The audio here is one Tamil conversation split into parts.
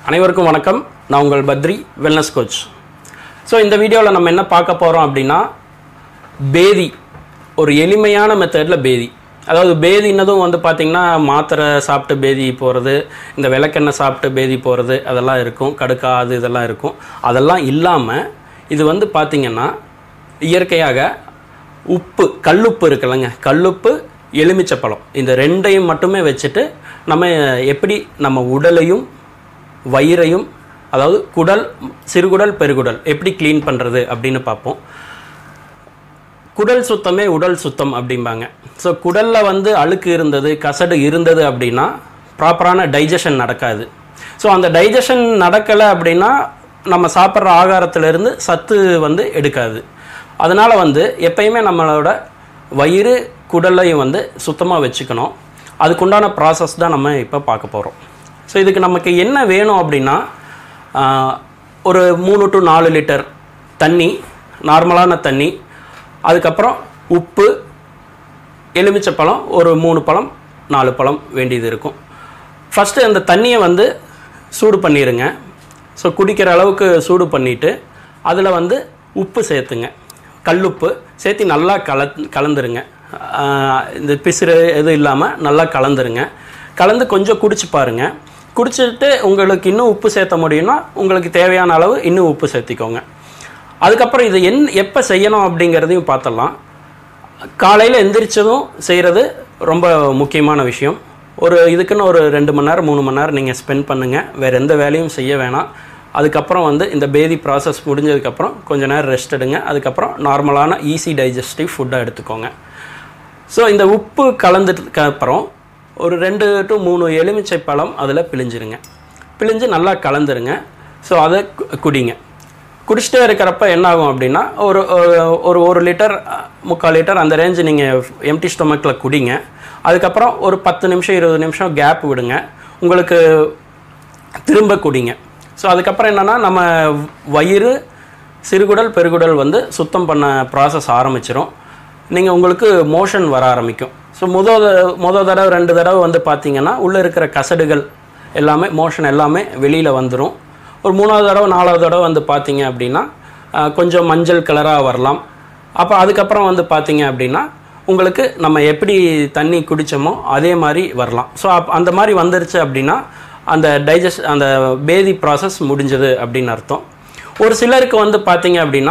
அனைவருக்கும் வணக்கம் நான் உங்கள் பத்ரி வெல்னஸ் கோச் ஸோ இந்த வீடியோவில் நம்ம என்ன பார்க்க போகிறோம் அப்படின்னா பேதி ஒரு எளிமையான மெத்தடில் பேதி அதாவது பேதின்னதும் வந்து பார்த்திங்கன்னா மாத்திரை சாப்பிட்டு பேதி போகிறது இந்த விளக்கெண்ணெய் சாப்பிட்டு பேதி போகிறது அதெல்லாம் இருக்கும் கடுக்கா அது இதெல்லாம் இருக்கும் அதெல்லாம் இல்லாமல் இது வந்து பார்த்திங்கன்னா இயற்கையாக உப்பு கல்லுப்பு இருக்குல்லங்க கல்லுப்பு எலுமிச்சப்பழம் இந்த ரெண்டையும் மட்டுமே வச்சுட்டு நம்ம எப்படி நம்ம உடலையும் வயிறையும் அதாவது குடல் சிறுகுடல் பெருகுடல் எப்படி க்ளீன் பண்ணுறது அப்படின்னு பார்ப்போம் குடல் சுத்தமே உடல் சுத்தம் அப்படிம்பாங்க ஸோ குடலில் வந்து அழுக்கு இருந்தது கசடு இருந்தது அப்படின்னா ப்ராப்பரான டைஜஷன் நடக்காது ஸோ அந்த டைஜஷன் நடக்கலை அப்படின்னா நம்ம சாப்பிட்ற ஆகாரத்திலிருந்து சத்து வந்து எடுக்காது அதனால் வந்து எப்பயுமே நம்மளோட வயிறு குடலையும் வந்து சுத்தமாக வச்சுக்கணும் அதுக்குண்டான ப்ராசஸ் தான் நம்ம இப்போ பார்க்க போகிறோம் ஸோ இதுக்கு நமக்கு என்ன வேணும் அப்படின்னா ஆஹ், ஒரு மூணு டு நாலு லிட்டர் தண்ணி நார்மலான தண்ணி அதுக்கப்புறம் உப்பு எலுமிச்சப்பழம் ஒரு மூணு பழம் நாலு பழம் வேண்டியது இருக்கும் ஃபஸ்ட்டு அந்த தண்ணியை வந்து சூடு பண்ணிடுங்க ஸோ குடிக்கிற அளவுக்கு சூடு பண்ணிவிட்டு அதில் வந்து உப்பு சேர்த்துங்க கல்லுப்பு சேர்த்து நல்லா கல கலந்துருங்க ஆஹ் இந்த பிசுறு எதுவும் இல்லாமல் நல்லா கலந்துருங்க கலந்து கொஞ்சம் குடிச்சு பாருங்கள் குடிச்சிட்டு உங்களுக்கு இன்னும் உப்பு சேர்த்த முடியும்னா உங்களுக்கு தேவையான அளவு இன்னும் உப்பு சேர்த்திக்கோங்க அதுக்கப்புறம் இது என் எப்போ செய்யணும் அப்படிங்கிறதையும் பார்த்துடலாம் காலையில் எந்திரிச்சதும் செய்கிறது ரொம்ப முக்கியமான விஷயம் ஒரு இதுக்குன்னு ஒரு ரெண்டு மணி நேரம் மூணு மணி நேரம் நீங்கள் ஸ்பெண்ட் பண்ணுங்கள் வேறு எந்த வேலையும் செய்ய வேணாம் அதுக்கப்புறம் வந்து இந்த பேதி ப்ராசஸ் முடிஞ்சதுக்கப்புறம் கொஞ்ச நேரம் ரெஸ்ட் எடுங்க அதுக்கப்புறம் நார்மலான ஈஸி டைஜஸ்டிவ் ஃபுட்டாக எடுத்துக்கோங்க ஸோ இந்த உப்பு கலந்ததுக்கு அப்புறம் ஒரு ரெண்டு டு மூணு எலுமிச்சை பழம் அதில் பிழிஞ்சிருங்க பிழிஞ்சு நல்லா கலந்துருங்க ஸோ அதை கு- குடிங்க குடிச்சிட்டே இருக்கிறப்ப என்ன ஆகும் அப்படின்னா ஒரு ஒரு- ஒரு ஒரு லிட்டர் அஹ், முக்கால் லிட்டர் அந்த ரேஞ்சு நீங்கள் எம்டி ஸ்டொமக்கில் குடிங்க அதுக்கப்புறம் ஒரு பத்து நிமிஷம் இருபது நிமிஷம் கேப் விடுங்க உங்களுக்கு திரும்ப குடிங்க ஸோ அதுக்கப்புறம் என்னென்னா நம்ம வயிறு சிறுகுடல் பெருகுடல் வந்து சுத்தம் பண்ண ப்ராசஸ் ஆரம்பிச்சிரும் நீங்கள் உங்களுக்கு மோஷன் வர ஆரம்பிக்கும் ஸோ முத முத தடவை ரெண்டு தடவை வந்து பார்த்தீங்கன்னா உள்ளே இருக்கிற கசடுகள் எல்லாமே மோஷன் எல்லாமே வெளியில் வந்துடும் ஒரு மூணாவது தடவை நாலாவது தடவை வந்து பார்த்தீங்க அப்படின்னா ஆஹ், கொஞ்சம் மஞ்சள் கலராக வரலாம் அப்போ அதுக்கப்புறம் வந்து பார்த்தீங்க அப்படின்னா உங்களுக்கு நம்ம எப்படி தண்ணி குடித்தோமோ அதே மாதிரி வரலாம் ஸோ அப் அந்த மாதிரி வந்துருச்சு அப்படின்னா அந்த டைஜஸ்ட் அந்த பேதி ப்ராசஸ் முடிஞ்சது அப்படின்னு அர்த்தம் ஒரு சிலருக்கு வந்து பார்த்தீங்க அப்படின்னா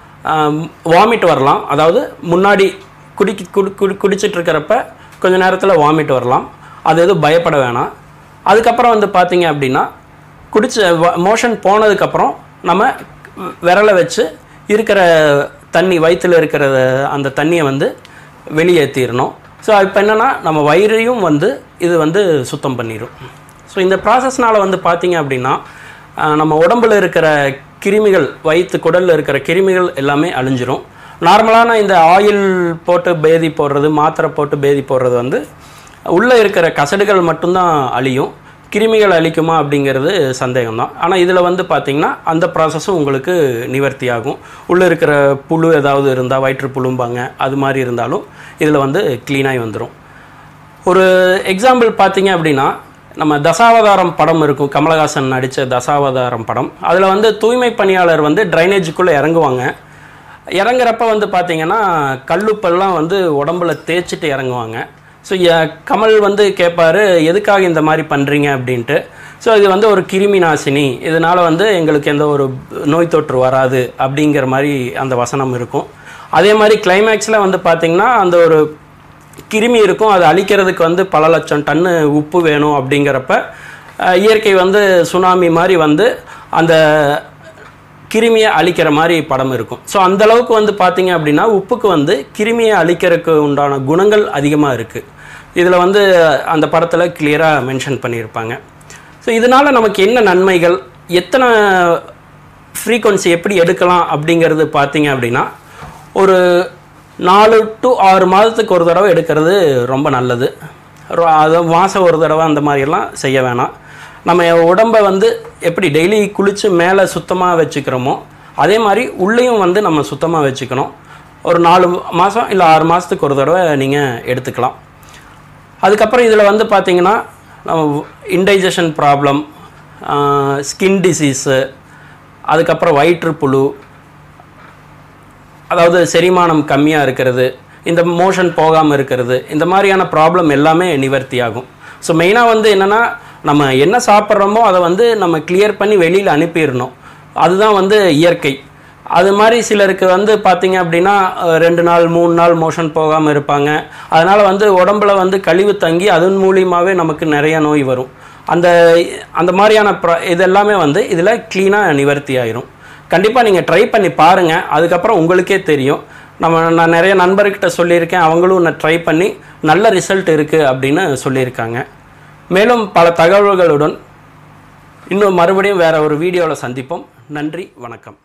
வாமிட் வரலாம் அதாவது முன்னாடி குடிக்க குடி குடி குடிச்சிட்டு இருக்கிறப்ப கொஞ்ச நேரத்தில் வாமிட் வரலாம் அது எதுவும் பயப்பட வேணாம் அதுக்கப்புறம் வந்து பார்த்தீங்க அப்படின்னா குடிச்ச மோஷன் போனதுக்கப்புறம் நம்ம விரலை வச்சு இருக்கிற தண்ணி வயிற்றில் இருக்கிற அந்த தண்ணியை வந்து வெளியேற்றிடணும் ஸோ இப்போ என்னென்னா நம்ம வயிறையும் வந்து இது வந்து சுத்தம் பண்ணிடும் ஸோ இந்த ப்ராசஸ்னால் வந்து பார்த்தீங்க அப்படின்னா ஆஹ், நம்ம உடம்புல இருக்கிற கிருமிகள் வயிற்று குடலில் இருக்கிற கிருமிகள் எல்லாமே அழிஞ்சிரும் நார்மலான இந்த ஆயில் போட்டு பேதி போடுறது மாத்திரை போட்டு பேதி போடுறது வந்து உள்ளே இருக்கிற கசடுகள் மட்டும்தான் அழியும் கிருமிகள் அழிக்குமா அப்படிங்கிறது சந்தேகம் தான் ஆனால் இதில் வந்து பார்த்திங்கன்னா அந்த ப்ராசஸும் உங்களுக்கு நிவர்த்தி ஆகும் உள்ளே இருக்கிற புழு ஏதாவது இருந்தால் வயிற்று புழும்பாங்க அது மாதிரி இருந்தாலும் இதில் வந்து க்ளீனாகி வந்துடும் ஒரு எக்ஸாம்பிள் பார்த்தீங்க அப்படின்னா நம்ம தசாவதாரம் படம் இருக்கும் கமலஹாசன் நடித்த தசாவதாரம் படம் அதில் வந்து தூய்மை பணியாளர் வந்து ட்ரைனேஜுக்குள்ளே இறங்குவாங்க இறங்குறப்ப வந்து பார்த்தீங்கன்னா கல்லுப்பெல்லாம் வந்து உடம்புல தேய்ச்சிட்டு இறங்குவாங்க ஸோ கமல் வந்து கேட்பாரு எதுக்காக இந்த மாதிரி பண்ணுறீங்க அப்படின்ட்டு ஸோ இது வந்து ஒரு கிருமி நாசினி இதனால் வந்து எங்களுக்கு எந்த ஒரு நோய் தொற்று வராது அப்படிங்கிற மாதிரி அந்த வசனம் இருக்கும் அதே மாதிரி கிளைமேக்ஸில் வந்து பார்த்திங்கன்னா அந்த ஒரு கிருமி இருக்கும் அதை அழிக்கிறதுக்கு வந்து பல லட்சம் டன்னு உப்பு வேணும் அப்படிங்கிறப்ப அஹ், இயற்கை வந்து சுனாமி மாதிரி வந்து அந்த கிருமியை அழிக்கிற மாதிரி படம் இருக்கும் ஸோ அந்த அளவுக்கு வந்து பார்த்தீங்க அப்படின்னா உப்புக்கு வந்து கிருமியை அழிக்கிறதுக்கு உண்டான குணங்கள் அதிகமாக இருக்குது இதில் வந்து அந்த படத்தில் கிளியராக மென்ஷன் பண்ணியிருப்பாங்க ஸோ இதனால் நமக்கு என்ன நன்மைகள் எத்தனை ஃப்ரீக்வன்சி எப்படி எடுக்கலாம் அப்படிங்கிறது பார்த்தீங்க அப்படின்னா ஒரு நாலு டு ஆறு மாதத்துக்கு ஒரு தடவை எடுக்கிறது ரொம்ப நல்லது ரொ- அது மாதம் ஒரு தடவை அந்த மாதிரியெல்லாம் செய்ய வேணாம் நம்ம உடம்பை வந்து எப்படி டெய்லி குளித்து மேலே சுத்தமாக வச்சுக்கிறோமோ அதே மாதிரி உள்ளேயும் வந்து நம்ம சுத்தமாக வச்சுக்கணும் ஒரு நாலு மாதம் இல்லை ஆறு மாதத்துக்கு ஒரு தடவை நீங்கள் எடுத்துக்கலாம் அதுக்கப்புறம் இதில் வந்து பார்த்தீங்கன்னா நம்ம இன்டைஜஷன் ப்ராப்ளம் ஸ்கின் டிசீஸு அதுக்கப்புறம் வயிற்றுப்புழு அதாவது செரிமானம் கம்மியாக இருக்கிறது இந்த மோஷன் போகாமல் இருக்கிறது இந்த மாதிரியான ப்ராப்ளம் எல்லாமே நிவர்த்தி ஆகும் ஸோ மெயினாக வந்து என்னென்னா நம்ம என்ன சாப்பிட்றோமோ அதை வந்து நம்ம கிளியர் பண்ணி வெளியில் அனுப்பிடணும் அதுதான் வந்து இயற்கை அது மாதிரி சிலருக்கு வந்து பார்த்தீங்க அப்படின்னா அஹ், ரெண்டு நாள் மூணு நாள் மோஷன் போகாமல் இருப்பாங்க அதனால் வந்து உடம்புல வந்து கழிவு தங்கி அதன் மூலியமாகவே நமக்கு நிறைய நோய் வரும் அந்த அந்த மாதிரியான ப்ரா இதெல்லாமே வந்து இதில் க்ளீனாக நிவர்த்தி ஆயிரும் கண்டிப்பாக நீங்கள் ட்ரை பண்ணி பாருங்கள் அதுக்கப்புறம் உங்களுக்கே தெரியும் நம்ம நான் நிறைய நண்பர்கிட்ட சொல்லியிருக்கேன் அவங்களும் நான் ட்ரை பண்ணி நல்ல ரிசல்ட் இருக்குது அப்படின்னு சொல்லியிருக்காங்க மேலும் பல தகவல்களுடன் இன்னும் மறுபடியும் வேற ஒரு வீடியோவில் சந்திப்போம் நன்றி வணக்கம்